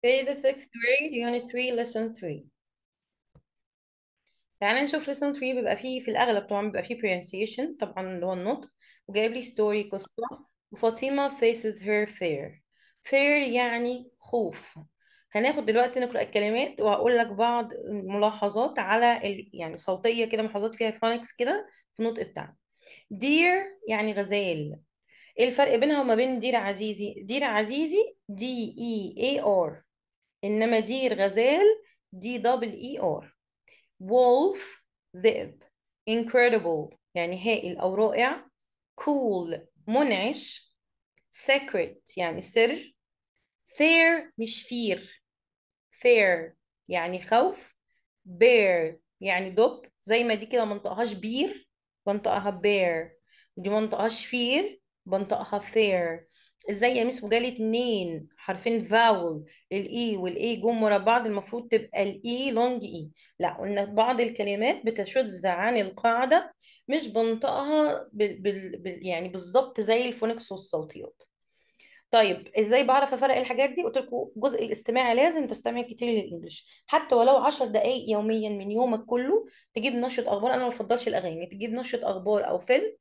Okay, the sixth grade, unit 3, lesson 3. تعالى نشوف lesson 3 بيبقى فيه في الأغلب طبعا بيبقى فيه pronunciation طبعا اللي هو النطق وجايب لي story قصة وفاطمة faces her fear fear يعني خوف هناخد دلوقتي نقرأ الكلمات وهقول لك بعض الملاحظات على ال... يعني صوتية كده ملاحظات فيها phonics كده في النطق بتاعنا deer يعني غزال ايه الفرق بينها وما بين دير عزيزي دير عزيزي دي اي اي ار انما دير غزال دي دبل اي ار wolf ذئب incredible يعني هائل او رائع cool منعش secret يعني سر fear مش فير fear يعني خوف bear يعني دب زي ما دي كده منطقهاش بير بنطقها bear ودي منطقهاش فير بنطقها fair ازاي يا ميس وجالي اتنين حرفين فاول الاي والاي جم ورا بعض المفروض تبقى الاي لونج اي لا قلنا بعض الكلمات بتشذ عن القاعده مش بنطقها بال... بال... بال... يعني بالظبط زي الفونكس والصوتيات طيب ازاي بعرف افرق الحاجات دي قلت لكم جزء الاستماع لازم تستمع كتير للانجليش حتى ولو 10 دقائق يوميا من يومك كله تجيب نشره اخبار انا ما بفضلش الاغاني تجيب نشره اخبار او فيلم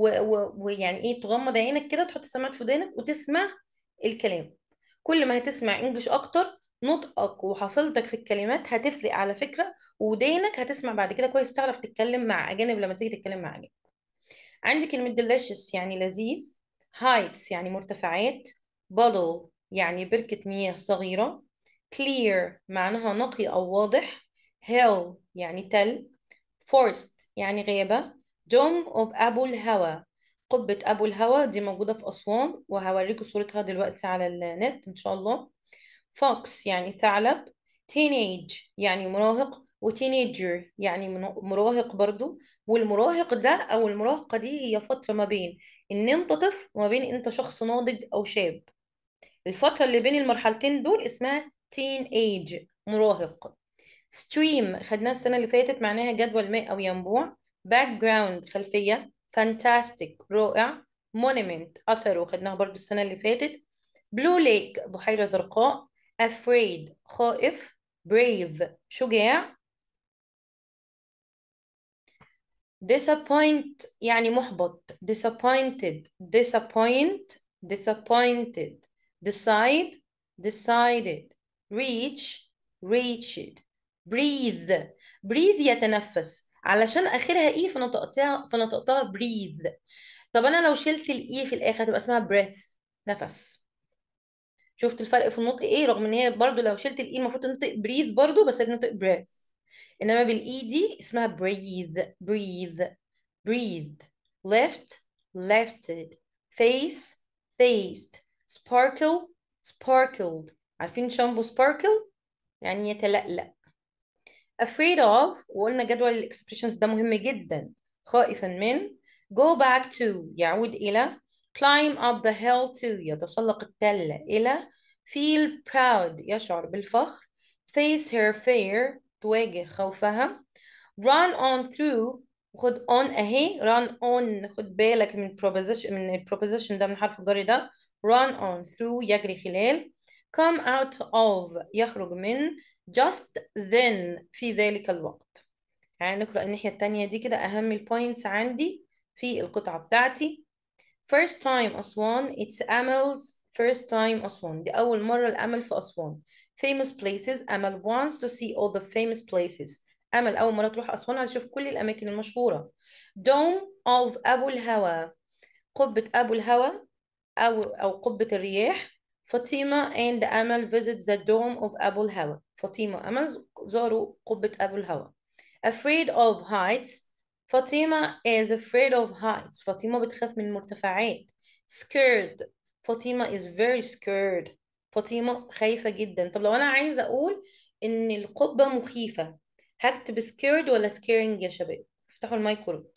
ويعني ايه تغمض عينك كده تحط السماعه في ودانك وتسمع الكلام كل ما هتسمع انجليش اكتر نطقك وحصيلتك في الكلمات هتفرق على فكره ودانك هتسمع بعد كده كويس تعرف تتكلم مع اجانب لما تيجي تتكلم مع اجانب عندي كلمه delicious يعني لذيذ heights يعني مرتفعات bottle يعني بركة مياه صغيرة clear معناها نقي أو واضح hill يعني تل forest يعني غابة dome of أبو الهوى قبة أبو الهوى دي موجودة في أسوان وهوريكم صورتها دلوقتي على النت إن شاء الله fox يعني ثعلب teenage يعني مراهق وتينيجر يعني مراهق برضو والمراهق ده أو المراهقة دي هي فترة ما بين إن أنت طفل وما بين أنت شخص ناضج أو شاب الفترة اللي بين المرحلتين دول اسمها تين ايج مراهق ستريم خدناها السنة اللي فاتت معناها جدول ماء أو ينبوع باك جراوند خلفية فانتاستيك رائع مونيمنت أثر وخدناها برضو السنة اللي فاتت بلو ليك بحيرة زرقاء afraid خائف brave شجاع disappoint يعني محبط disappointed disappoint disappointed decide decided reach reached breathe breathe يتنفس علشان اخرها اي فنطقتها فنطقتها breathe طب انا لو شلت الاي في الاخر هتبقى اسمها breath نفس شفت الفرق في النطق ايه رغم ان هي برضو لو شلت الاي المفروض تنطق breathe برضو بس بنطق breath انما بالاي دي اسمها breathe breathe breathed left lefted face faced sparkle sparkled عارفين شامبو sparkle يعني يتلألأ afraid of وقلنا جدول الاكسبريشنز ده مهم جدا خائفا من go back to يعود إلى climb up the hill to يتسلق التلة إلى feel proud يشعر بالفخر face her fear تواجه خوفها run on through خد on اهي run on خد بالك من preposition من البروبوزيشن ده من حرف الجر ده run on through يجري خلال come out of يخرج من just then في ذلك الوقت يعني نقرأ الناحية التانية دي كده أهم البوينتس عندي في القطعة بتاعتي first time أسوان it's Amel's first time أسوان دي أول مرة الأمل في أسوان famous places أمل wants to see all the famous places أمل أول مرة تروح أسوان عايز تشوف كل الأماكن المشهورة dome of أبو الهوى قبة أبو الهوى أو أو قبة الرياح فاطمة and أمل visit the dome of أبو الهوى فاطمة وأمل زاروا قبة أبو الهوى afraid of heights فاطمة is afraid of heights فاطمة بتخاف من المرتفعات scared فاطمة is very scared فاطمة خايفة جدا طب لو أنا عايزة أقول إن القبة مخيفة هكتب scared ولا scaring يا شباب افتحوا المايك ورد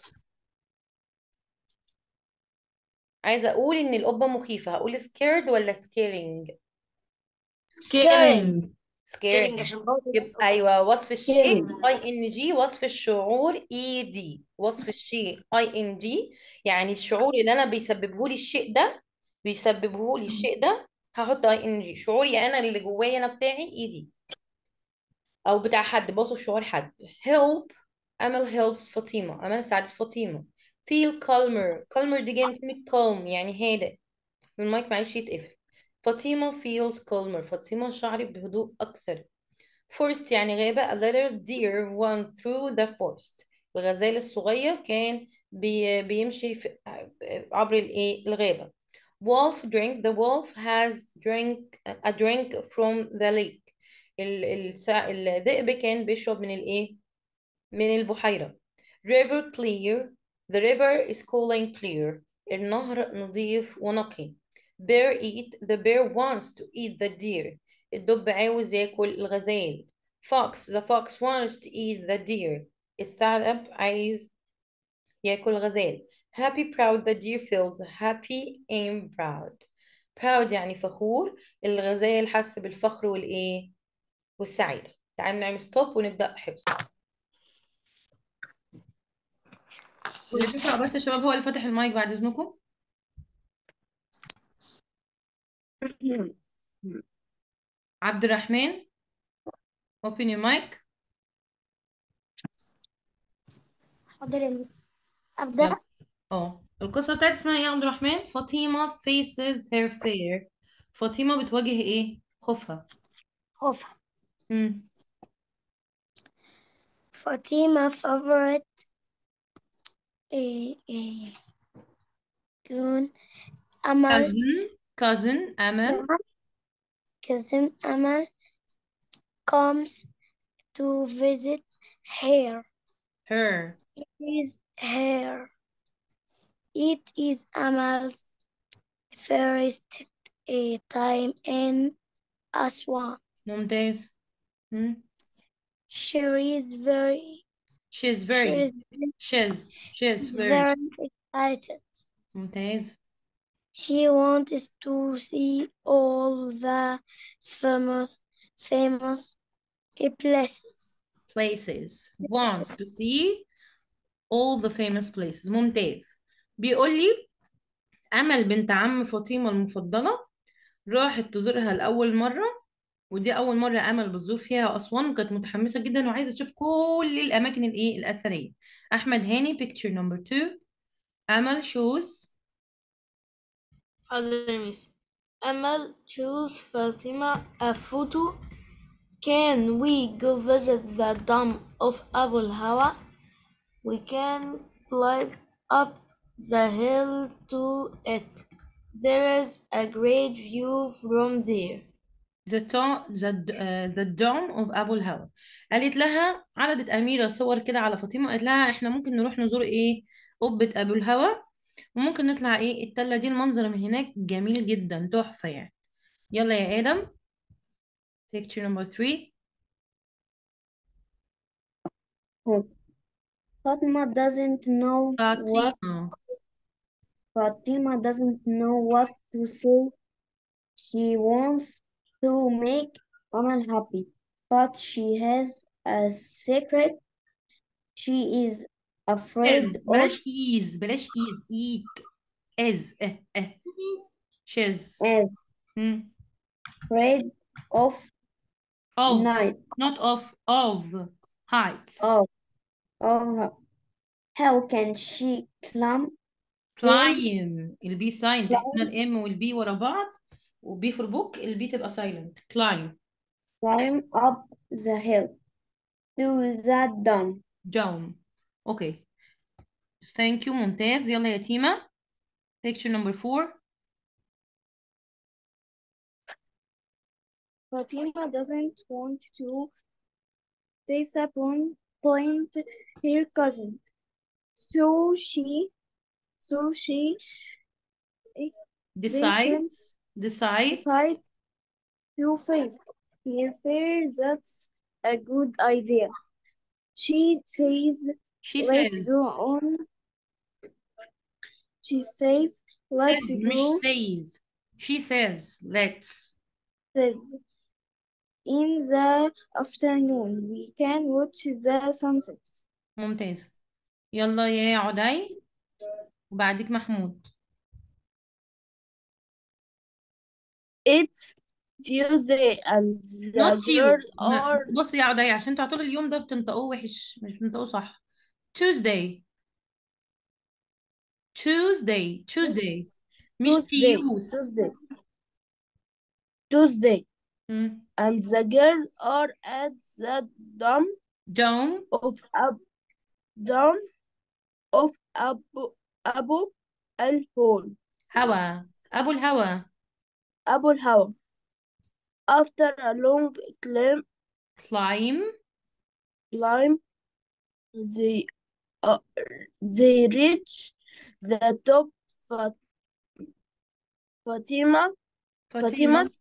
عايزة أقول إن القبة مخيفة هقول scared ولا scaring scaring scaring عشان برضه يبقى أيوة وصف الشيء scaring اي ان جي وصف الشعور اي دي وصف الشيء اي ان جي يعني الشعور اللي أنا بيسببه لي الشيء ده بيسببه لي الشيء ده هحط اي ان جي شعوري انا اللي جوايا انا بتاعي ايدي او بتاع حد بوصف شعور حد help امل helps فاطمه امل ساعدت فاطمه feel calmer calmer دي جايه من كلمه calm يعني هادئ المايك معلش يتقفل فاطمه feels calmer فاطمه شعرت بهدوء اكثر forest يعني غابه a little deer went through the forest الغزال الصغير كان بي بيمشي في عبر الايه الغابه wolf drink the wolf has drink a drink from the lake ال- السا- الذئب كان بيشرب من الايه من البحيرة river clear the river is calling clear النهر نظيف ونقي bear eat the bear wants to eat the deer الدب عاوز ياكل الغزال fox the fox wants to eat the deer الثعلب عايز ياكل غزال happy proud the deer feels happy and proud proud يعني فخور الغزال حس بالفخر والايه والسعيدة تعالوا نعمل ستوب ونبدأ حفظ اللي بيقرأ بس يا شباب هو اللي فتح المايك بعد إذنكم عبد الرحمن open your mic حاضر يا مس يلا أبدأ اه القصة بتاعت اسمها ايه يا عبد الرحمن فاطمة faces her fear فاطمة بتواجه ايه خوفها خوفها مم. فاطمة favorite إيه إيه كون أمل cousin cousin أمل كازم أمل comes to visit her her is her it is Amal's first eh, time in Aswan ممتاز مم. she is very she's she very is she's she's very very excited ممتاز She wants to see all the famous famous places. places wants to see all the famous places ممتاز بيقول لي أمل بنت عم فاطمة المفضلة راحت تزورها لأول مرة ودي أول مرة أمل بتزور فيها أسوان وكانت متحمسة جدا وعايزة تشوف كل الأماكن الإيه الأثرية أحمد هاني picture number two أمل shows حاضر يا ميس أمل choose فاطمة a photo can we go visit the dome of Abu Hawa we can climb up the hill to it there is a great view from there the, to- the, uh, the dome of أبو الهوى قالت لها عرضت أميرة صور كده على فاطمة قالت لها إحنا ممكن نروح نزور إيه قبة أبو الهوى وممكن نطلع إيه التلة دي المنظر من هناك جميل جدا تحفة يعني يلا يا آدم picture number three Fatima doesn't know what فاطمة Fatima doesn't know what to say. She wants to make Amal happy, but she has a secret. She is afraid is of بلاش is بلاش is eat is اه اه shiz as مم. afraid of of night. not of of heights Of of how can she climb climb climb البي ساين تحطنا الام والبي ورا بعض وبي في البوك البي تبقى silent climb climb up the hill to that dome? down اوكي thank you ممتاز يلا يا تيما picture number four Fatima doesn't want to disappoint point her cousin, so she so she decides decide decides to face her fear. That's a good idea. She says, she "Let's says go on." She says, "Let's says go." مش says she says let's says, In the afternoon, we can watch the sunset. ممتاز يلا يا عدي وبعديك محمود It's Tuesday and the not girls you ما- are بصي يا عدي عشان انتوا طول اليوم ده بتنطقوه وحش مش بتنطقوه صح Tuesday Tuesday Tuesday مش Tuesday تيوس Tuesday Tuesday مم. and the girls are at the dome dome of Ab dome of Abu Abu Al Hol هوا أبو الهوا Abu Al Hawa after a long climb climb climb they uh, they reach the top Fa- Fatima فاطمة Fatima's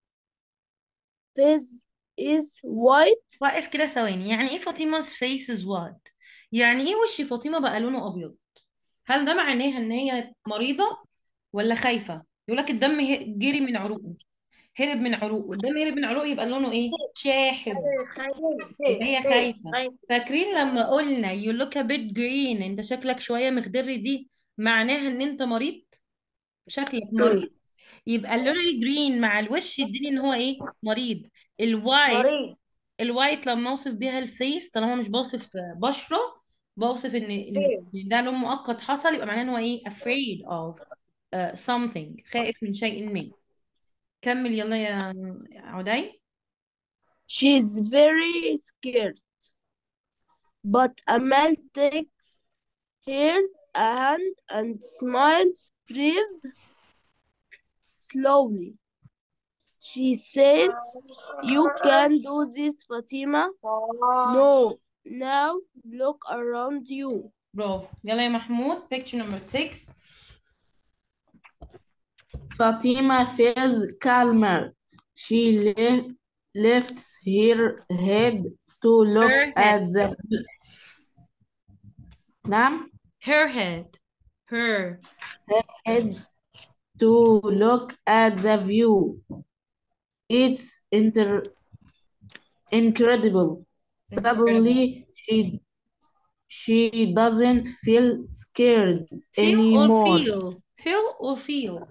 face is white واقف كده ثواني يعني ايه فاطمة face is white يعني ايه وش فاطمة بقى لونه أبيض هل ده معناها ان هي مريضة ولا خايفة يقول لك الدم ه- جري من عروقه هرب من عروقه الدم هرب من عروقه يبقى لونه ايه شاحب يبقى هي خايفة فاكرين لما قلنا you look a bit green انت شكلك شوية مخضر دي معناها ان انت مريض شكلك مريض يبقى اللون الجرين مع الوش يديني ان هو ايه مريض الوايت مريض الوايت لما اوصف بيها الفيس طالما مش بوصف بشرة بوصف ان ان إن ده لون مؤقت حصل يبقى معناه ان هو ايه afraid of uh, something خائف من شيء ما كمل يلا يا يا عدي she's very scared but Amal takes her a hand and smiles breathe slowly she says you can do this Fatima no now look around you برافو يلا يا محمود picture number 6 Fatima feels calmer. She li- lifts her head to look Her at the نعم her head her head to look at the view. It's inter incredible. Suddenly, she she doesn't feel scared feel anymore. or feel feel or feel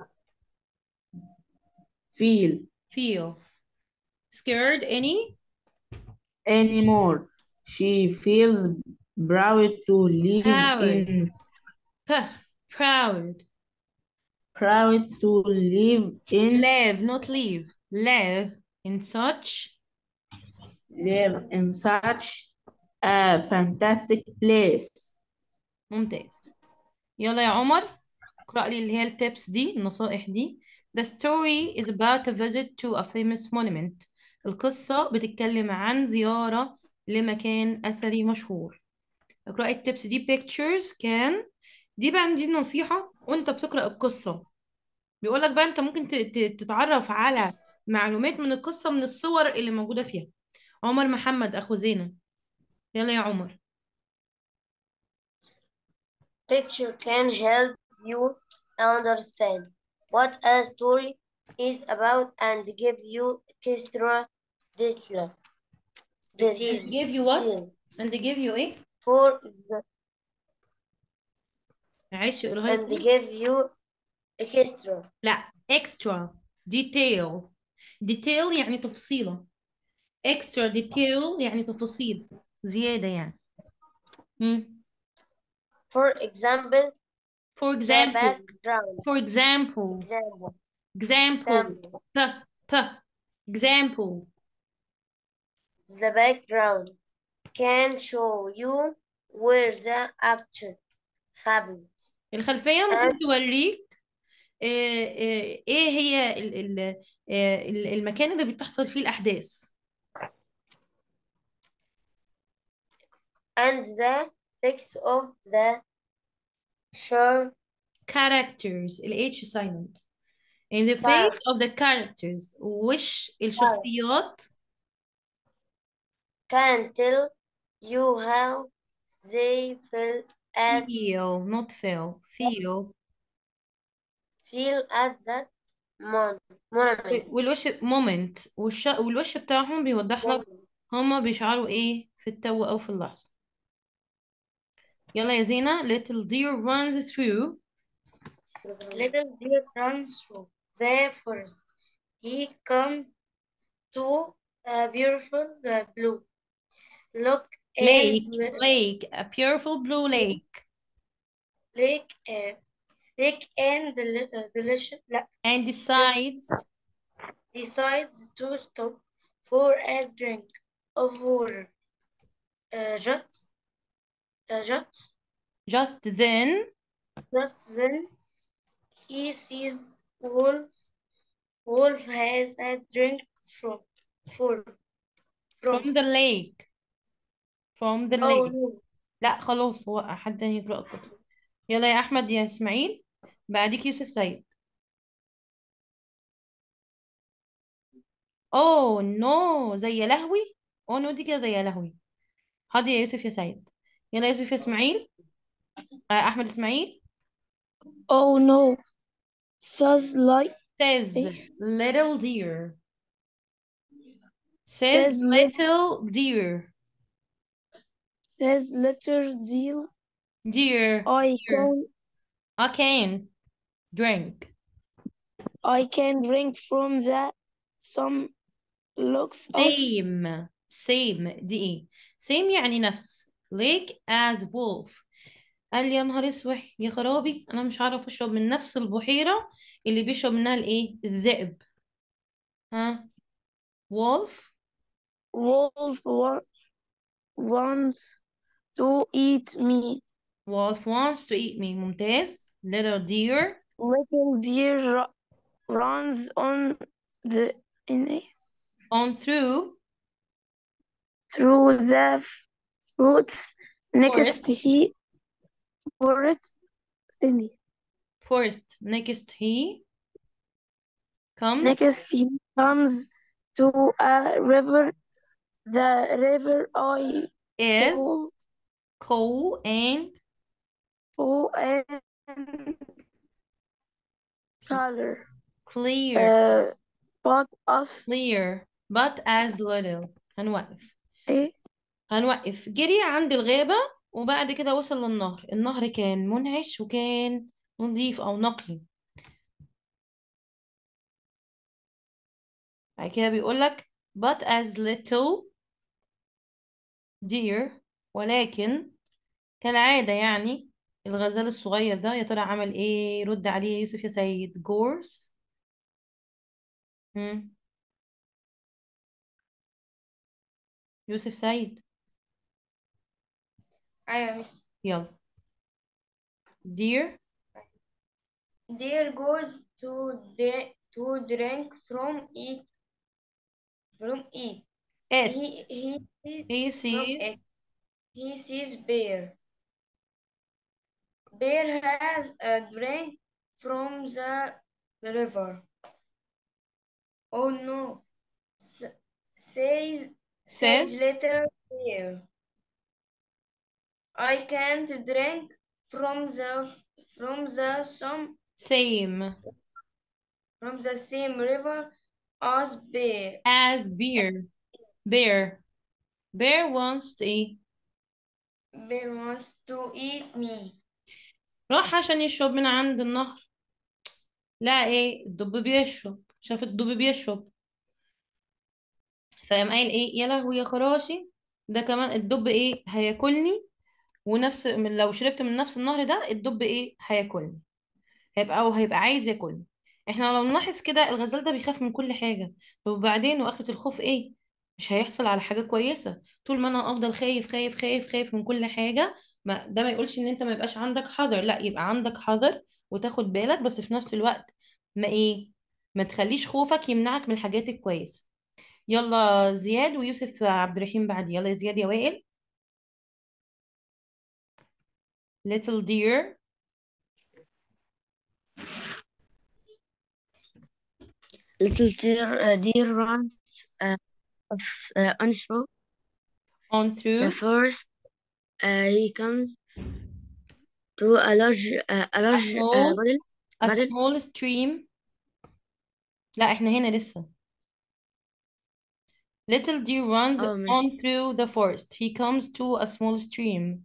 Feel feel scared any anymore. She feels proud to live Proud. in P proud proud to live in live not leave live in such live in such a fantastic place. ممتاز يلا يا عمر اقرأ لي اللي هي التبس دي النصائح دي The story is about a visit to a famous monument القصة بتتكلم عن زيارة لمكان أثري مشهور اقرأي التبس دي pictures can دي بقى دي نصيحة وانت بتقرأ القصة بيقولك بقى انت ممكن ت- ت- تتعرف على معلومات من القصة من الصور اللي موجودة فيها عمر محمد أخو زينة يلا يا عمر Picture can help you understand what a story is about and give you extra detail. Detail. give you what detail. and they give you ايه For exa- معلش قولها لي and تاني. give you extra. لا extra detail detail يعني تفصيلة extra detail يعني تفاصيل زيادة يعني مم. For example, for the example background. for example Example. example Example. p p example The background can show you where the action happens. الخلفية ممكن توريك آه، آه، ايه هي ال- ال- آه، ال- المكان اللي بتحصل فيه الأحداث and the fix of the sure characters ال H silent in the face of the characters وش الشخصيات can tell you how they feel at feel not feel feel feel at that mon moment. والوش moment والش... والوش بتاعهم بيوضح لك هما بيشعروا ايه في التو او في اللحظة يلا يا زينة little deer runs through Little deer runs through the forest. he come to a beautiful uh, blue look lake and lake a beautiful blue lake lake uh, lake and deli- uh, delicious لا, and decides decides to stop for a drink of water uh, just uh, just just then just then he sees wolf wolf has a drink from for from from the lake from the oh lake no لا خلاص هو حد تاني يقرأ الكتب يلا يا أحمد يا إسماعيل بعديك يوسف سيد اوه نو زي يا لهوي اوه نو دي كده زي يا لهوي حاضر يا يوسف يا سيد يلا يا يوسف يا إسماعيل آه أحمد إسماعيل Oh no. Says like says إيه؟ little deer says Says lit- little deer says letter deal. deer I can I can drink I can drink from that. Some looks of same same دي ايه same يعني نفس lake as wolf قال لي يا نهار اسوح يا خرابي انا مش هعرف اشرب من نفس البحيرة اللي بيشرب منها الايه الذئب ها wolf wolf wa- wants to eat me. wolf wants to eat me ممتاز little deer Little deer ru- runs on the in a, on through through the fruits next forest he forest thingy. forest next he comes Next he comes to a river. The river I is call cool and O and color. clear Uh, but us clear but as little هنوقف إيه هنوقف جري عند الغابة وبعد كده وصل للنهر النهر كان منعش وكان نظيف أو نقي بعد كده بيقولك but as little deer ولكن كالعادة يعني الغزال الصغير ده يا ترى عمل ايه رد عليه يا يوسف يا سيد جورس مم. يوسف سيد أيوة مس يلا deer Deer goes to the to drink from it from it. it He he sees he from sees it. He sees bear. Bear has a drink from the river. Oh no! S- says says says little bear. I can't drink from the from the some same from the same river as bear. as beer bear bear wants to eat Bear wants to eat me. راح عشان يشرب من عند النهر لا ايه الدب بيشرب شاف الدب بيشرب فقام قايل ايه يا لهوي يا خراشي ده كمان الدب ايه هياكلني ونفس من لو شربت من نفس النهر ده الدب ايه هياكلني هيبقى او هيبقى عايز ياكلني احنا لو نلاحظ كده الغزال ده بيخاف من كل حاجة طب وبعدين واخرة الخوف ايه مش هيحصل على حاجة كويسة طول ما انا افضل خايف خايف خايف خايف من كل حاجة ما ده ما يقولش ان انت ما يبقاش عندك حذر لا يبقى عندك حذر وتاخد بالك بس في نفس الوقت ما ايه ما تخليش خوفك يمنعك من الحاجات الكويسة يلا زياد ويوسف عبد الرحيم بعد يلا يا زياد يا وائل little deer little deer uh, deer runs uh, of, uh, on through on the through forest. Uh, he comes to a large uh, a a large uh, small puddle a puddle. small stream لا احنا هنا لسه Little deer runs Oh, ماشي. on through the forest. He comes to a small stream.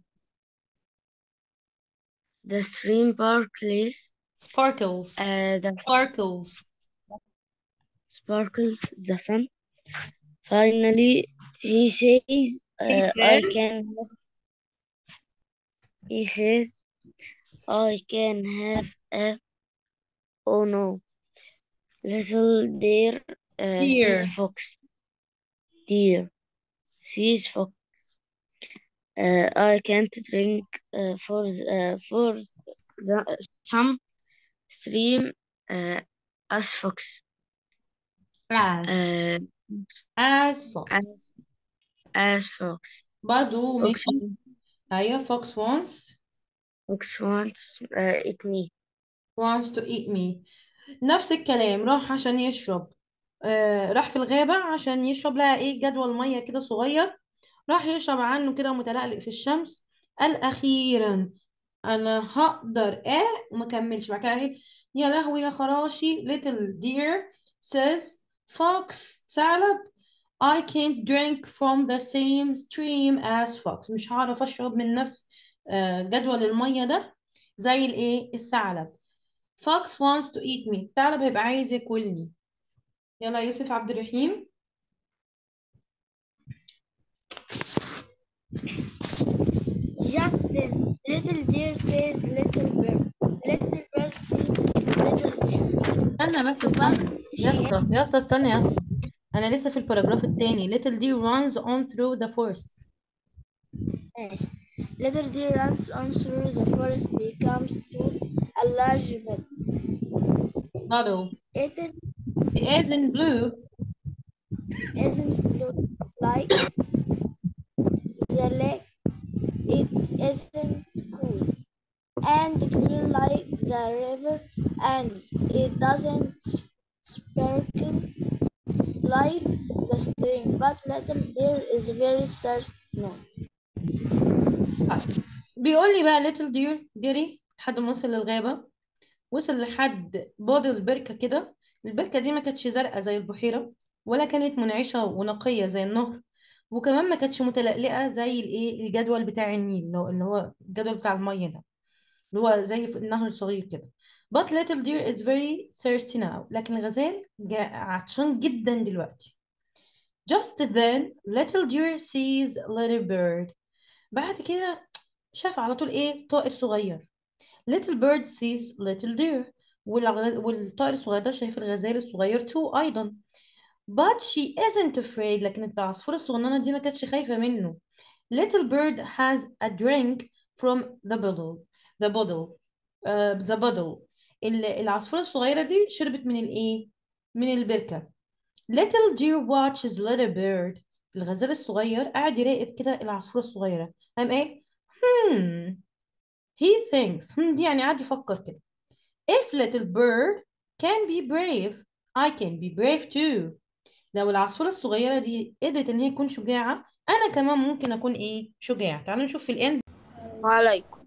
The stream sparkles. Sparkles. Uh, the Sparkles. sparkles the sun. Finally, he says, he uh, I says can have, he says, I can have a, oh no, little deer, uh, deer sees fox, deer, sees fox. Uh, I can't drink uh, for the, uh, for the, some stream uh, as fox. as Uh, as fox as, as fox. برضو Fox, ماشي أيوة fox wants fox wants uh, eat me. wants to eat me نفس الكلام راح عشان يشرب آه راح في الغابة عشان يشرب لها ايه جدول مية كده صغير راح يشرب عنه كده متلقلق في الشمس قال أخيرا أنا هقدر اه وما كملش بعد كده قال يا لهوي يا خراشي little deer says fox ثعلب I can't drink from the same stream as fox مش هعرف أشرب من نفس آه جدول المية ده زي الايه الثعلب Fox wants to eat me الثعلب هيبقى عايز ياكلني يلا يا يوسف عبد الرحيم Justin, little deer says little bird. Little bird says little sheep. استنى بس استنى يا اسطى يا اسطى استنى يا اسطى انا لسه في الباراجراف التاني little deer runs on through the forest ماشي. Little deer runs on through the forest. He comes to a large meadow. puddle It is, it is in blue isn't blue like the lake. It isn't cool and clear like the river, and it doesn't sparkle like the stream. But little deer is very thirsty now. بيقول لي بقى little deer جري لحد ما وصل للغابة وصل لحد بعد البركة كده البركة دي ما كانتش زرقاء زي البحيرة ولا كانت منعشة ونقية زي النهر وكمان ما كانتش متلقلقة زي الايه الجدول بتاع النيل اللي هو اللي هو الجدول بتاع المية ده اللي هو زي في النهر الصغير كده but little deer is very thirsty now لكن الغزال جا- عطشان جدا دلوقتي just then little deer sees little bird بعد كده شاف على طول ايه طائر صغير little bird sees little deer والغ... والطائر الصغير ده شايف الغزال الصغير too أيضا but she isn't afraid لكن العصفورة الصغننة دي ما كانتش خايفة منه little bird has a drink from the bottle the bottle uh, the bottle ال- العصفورة الصغيرة دي شربت من الايه من البركة little deer watches little bird الغزال الصغير قاعد يراقب كده العصفورة الصغيرة قام قال hmm he thinks hmm دي يعني قاعد يفكر كده if little bird can be brave I can be brave too لو العصفورة الصغيرة دي قدرت إن هي تكون شجاعة أنا كمان ممكن أكون إيه شجاع تعالوا نشوف في الإند وعليكم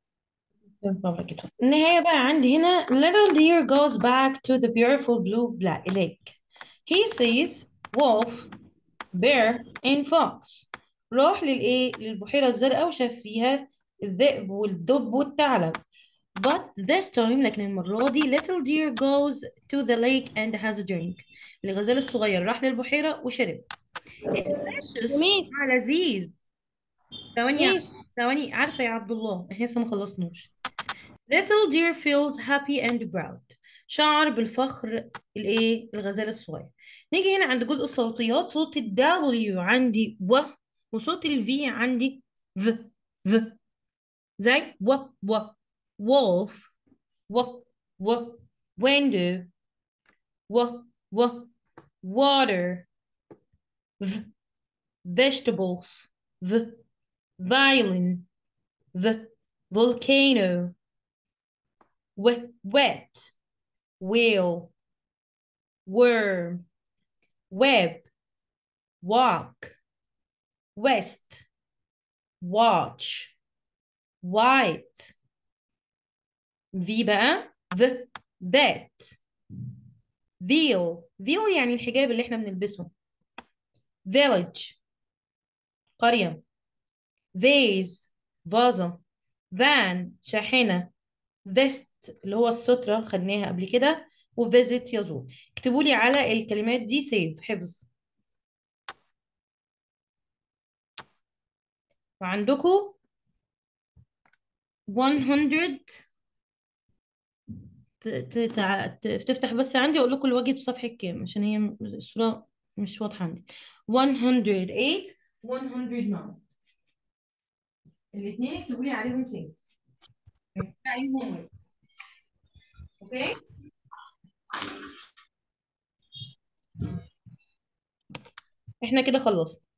النهاية بقى عندي هنا little deer goes back to the beautiful blue black lake he sees wolf bear and fox راح للإيه للبحيرة الزرقاء وشاف فيها الذئب والدب والثعلب but this time لكن المرة دي little deer goes to the lake and has a drink الغزال الصغير راح للبحيرة وشرب It's delicious جميل آه لذيذ ثواني يا- جميل ثواني عارفة يا عبد الله احنا لسه ما خلصناش Little deer feels happy and proud شعر بالفخر الايه الغزال الصغير نيجي هنا عند جزء الصوتيات صوت ال W عندي و وصوت ال V عندي V V زي و و wolf و و window و و water v vegetables v violin v volcano wet wet wheel worm web walk west watch white في بقى the that veil veil يعني الحجاب اللي احنا بنلبسه village قرية vase فازة van شاحنة vest اللي هو السترة خدناها قبل كده وفيزيت يزور اكتبوا لي على الكلمات دي سيف حفظ وعندكم 100 ت- ت- تع- ت- تفتح بس عندي اقول لكم الواجب صفحة كام عشان هي الصورة مش واضحة عندي 108 109 الاثنين اكتبوا لي عليهم سيف اكتبوا عليهم homework. اوكي احنا كده خلصنا